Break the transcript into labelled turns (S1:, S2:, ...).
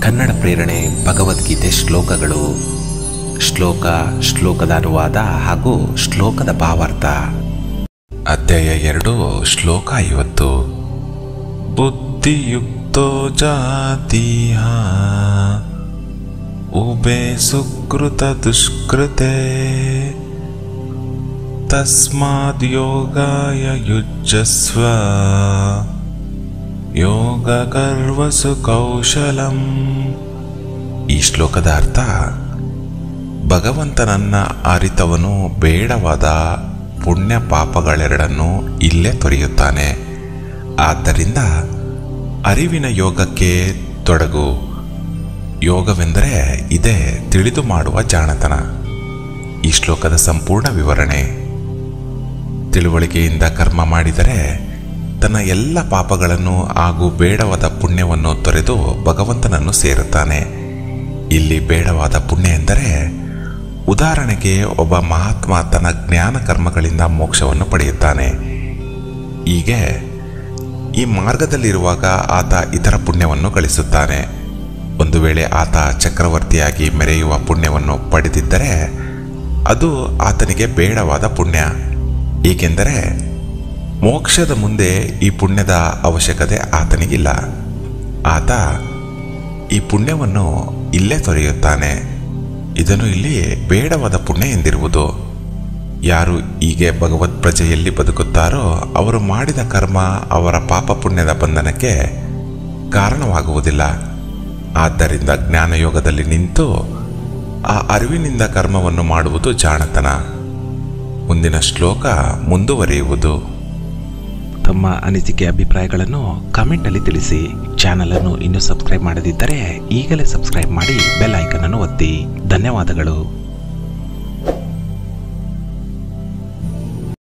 S1: ಕನ್ನಡ ಪ್ರೇರಣೆ ಭಗವದ್ಗೀತೆ ಶ್ಲೋಕಗಳು ಶ್ಲೋಕ ಶ್ಲೋಕದ ಅನುವಾದ ಹಾಗೂ ಶ್ಲೋಕದ ಭಾವಾರ್ಥ ಅಧ್ಯಾಯ ಎರಡು ಶ್ಲೋಕ ಐವತ್ತು ಬುದ್ಧಿಯುಕ್ತೋ ಜಾತೀಹ ಉಬೆ ಸುಕೃತ ದುಷ್ಕೃತೆ ತಸ್ಮಾದ್ ಯೋಗಾಯ ಯುಜ್ಯಸ್ವ ಯೋಗ ಕರ್ವಸು ಕೌಶಲಂ ಈ ಶ್ಲೋಕದ ಅರ್ಥ ಭಗವಂತನನ್ನ ಅರಿತವನು ಬೇಡವಾದ ಪುಣ್ಯ ಪಾಪಗಳೆರಡನ್ನು ಇಲ್ಲೇ ತೊರೆಯುತ್ತಾನೆ ಆದ್ದರಿಂದ ಅರಿವಿನ ಯೋಗಕ್ಕೆ ತೊಡಗು ಯೋಗವೆಂದರೆ ಇದೇ ತಿಳಿದು ಮಾಡುವ ಜಾಣತನ ಈ ಶ್ಲೋಕದ ಸಂಪೂರ್ಣ ವಿವರಣೆ ತಿಳುವಳಿಕೆಯಿಂದ ಕರ್ಮ ಮಾಡಿದರೆ ತನ್ನ ಎಲ್ಲ ಪಾಪಗಳನ್ನು ಹಾಗೂ ಬೇಡವಾದ ಪುಣ್ಯವನ್ನು ತೊರೆದು ಭಗವಂತನನ್ನು ಸೇರುತ್ತಾನೆ ಇಲ್ಲಿ ಬೇಡವಾದ ಪುಣ್ಯ ಎಂದರೆ ಉದಾಹರಣೆಗೆ ಒಬ್ಬ ಮಹಾತ್ಮ ತನ್ನ ಜ್ಞಾನ ಕರ್ಮಗಳಿಂದ ಮೋಕ್ಷವನ್ನು ಪಡೆಯುತ್ತಾನೆ ಹೀಗೆ ಈ ಮಾರ್ಗದಲ್ಲಿರುವಾಗ ಆತ ಇತರ ಪುಣ್ಯವನ್ನು ಗಳಿಸುತ್ತಾನೆ ಒಂದು ವೇಳೆ ಆತ ಚಕ್ರವರ್ತಿಯಾಗಿ ಮೆರೆಯುವ ಪುಣ್ಯವನ್ನು ಪಡೆದಿದ್ದರೆ ಅದು ಆತನಿಗೆ ಬೇಡವಾದ ಪುಣ್ಯ ಏಕೆಂದರೆ ಮೋಕ್ಷದ ಮುಂದೆ ಈ ಪುಣ್ಯದ ಅವಶ್ಯಕತೆ ಆತನಿಗಿಲ್ಲ ಆತ ಈ ಪುಣ್ಯವನ್ನು ಇಲ್ಲೇ ತೊರೆಯುತ್ತಾನೆ ಇದನ್ನು ಇಲ್ಲಿ ಬೇಡವಾದ ಪುಣ್ಯ ಎಂದಿರುವುದು ಯಾರು ಹೀಗೆ ಭಗವತ್ ಪ್ರಜೆಯಲ್ಲಿ ಬದುಕುತ್ತಾರೋ ಅವರು ಮಾಡಿದ ಕರ್ಮ ಅವರ ಪಾಪ ಪುಣ್ಯದ ಬಂಧನಕ್ಕೆ ಕಾರಣವಾಗುವುದಿಲ್ಲ ಆದ್ದರಿಂದ ಜ್ಞಾನಯೋಗದಲ್ಲಿ ನಿಂತು ಆ ಅರಿವಿನಿಂದ ಕರ್ಮವನ್ನು ಮಾಡುವುದು ಜಾಣತನ ಮುಂದಿನ ಶ್ಲೋಕ ಮುಂದುವರಿಯುವುದು
S2: ತಮ್ಮ ಅನಿಸಿಕೆ ಅಭಿಪ್ರಾಯಗಳನ್ನು ಕಾಮೆಂಟ್ನಲ್ಲಿ ತಿಳಿಸಿ ಚಾನಲ್ ಅನ್ನು ಇನ್ನೂ ಸಬ್ಸ್ಕ್ರೈಬ್ ಮಾಡದಿದ್ದರೆ ಈಗಲೇ ಸಬ್ಸ್ಕ್ರೈಬ್ ಮಾಡಿ ಬೆಲ್ ಐಕನ್ ಅನ್ನು ಒತ್ತಿ ಧನ್ಯವಾದಗಳು